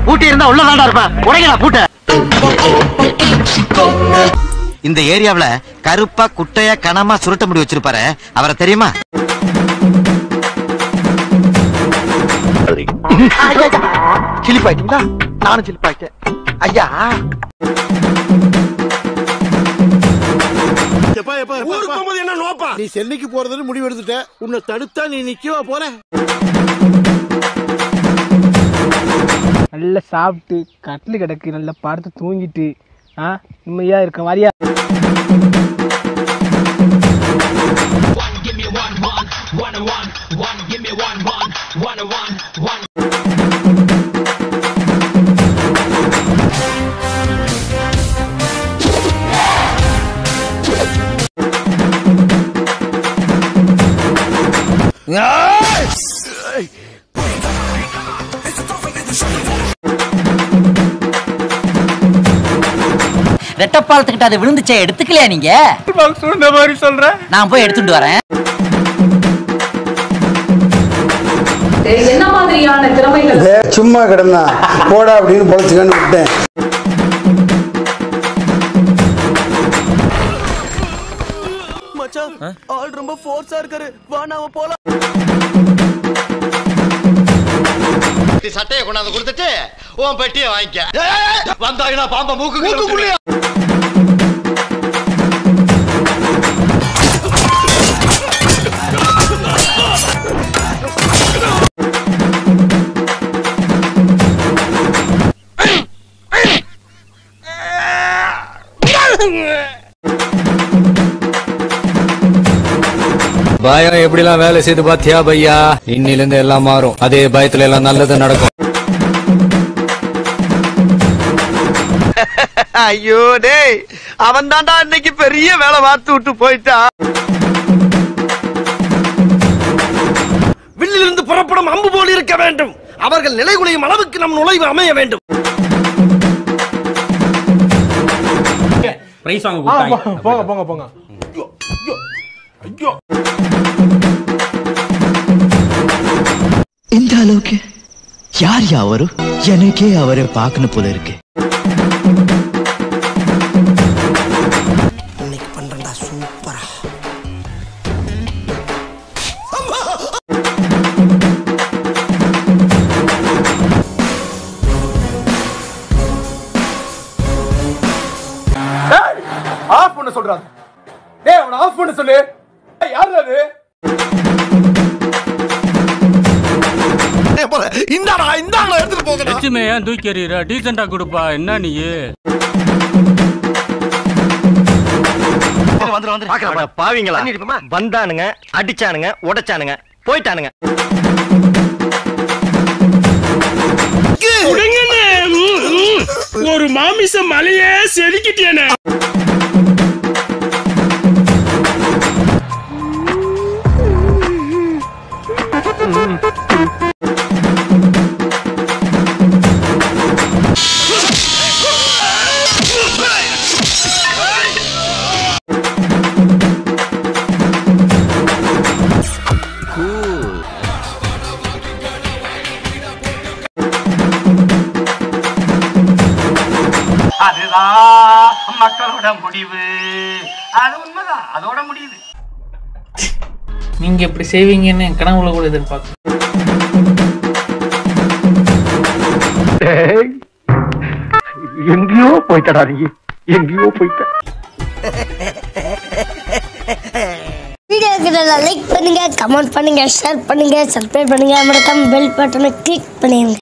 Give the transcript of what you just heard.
பூட்டி இருந்தா உள்ளதாண்டா இருப்பேன் உடைங்களா பூட்ட இந்த ஏரியாவுல கருப்பா குட்டையா கனமா சுருட்ட முடி வச்சிருப்பாரு அவரை தெரியுமா சிலிப்பாயிட்டீங்களா நானும் சிலிப்பாயிட்டேன் ஐயா ஊருக்கு போகும்போது என்ன நோப்பா நீ சென்னைக்கு போறதுன்னு முடிவு எடுத்துட்ட உன்னை தடுத்தா நீ நிக்கவா போற நல்லா சாப்பிட்டு கட்டில் கிடக்கு நல்லா படுத்து தூங்கிட்டு ஆ நிம்மதியாக இருக்க மாதிரியா ரெட்டப்பாலத்துக்கிட்ட அது விழுந்துச்சே எடுத்துக்கலையா நீங்க சொன்ன மாதிரி சொல்கிறேன் நான் போய் எடுத்துட்டு வரேன் என்ன மாதிரியான திறமைகள் சும்மா கிடந்தா போடா அப்படின்னு பொழைச்சுக்கன்னு விட்டேன் மச்சான் ஆள் ரொம்ப ஃபோர்ஸா இருக்காரு வா நாம போலாம் சட்டையை கொண்டாந்து கொடுத்துட்டு உன் பெட்டியை வாங்கிக்க வந்தாங்கன்னா பாம்ப மூக்கு பயம் எப்படிலாம் வேலை செய்து பாத்தியா பையா இன்னில இருந்து எல்லாம் மாறும் அதே பயத்துல எல்லாம் நல்லது நடக்கும் ஐயோ டேய் அவன் தான்டா இன்னைக்கு பெரிய வேலை பார்த்து விட்டு போயிட்டான் வில்லிலிருந்து புறப்படும் அம்பு போல் இருக்க வேண்டும் அவர்கள் நிலைகுலையும் அளவுக்கு நம் நுழைவு அமைய வேண்டும் போங்க போங்க போங்க இந்த அளவுக்கு யார் யா அவரு எனக்கே அவரை பார்க்கணும் போல இருக்கு இன்னைக்கு பண்றேன்டா சூப்பரா ஆஃப் பண்ண சொல்றாங்க டேய் அவனை ஆஃப் பண்ண சொல்லு ஏய், யாரு அது இந்தாடா இந்தாடா எடுத்துட்டு போங்கடா லட்சுமி ஏன் தூக்கி எறிகிற டீசெண்டா கொடுப்பா என்ன நீ வந்துரு வந்துரு பாவீங்களா வந்தானுங்க அடிச்சானுங்க உடைச்சானுங்க போயிட்டானுங்க ஒரு மாமிச மலையே செதுக்கிட்டேனே அதுதான் மக்களோட முடிவு அது உண்மைதான் அதோட முடியுது நீங்க இப்படி செய்வீங்கன்னு கனவுல கூட எதிர்பார்க்க எங்கேயோ போயிட்டடா நீ எங்கேயோ போயிட்ட வீடியோக்கு லைக் பண்ணுங்க கமெண்ட் பண்ணுங்க ஷேர் பண்ணுங்க சப்ஸ்கிரைப் பண்ணுங்க மறக்காம பெல் பட்டனை கிளிக் பண்ணிடுங்க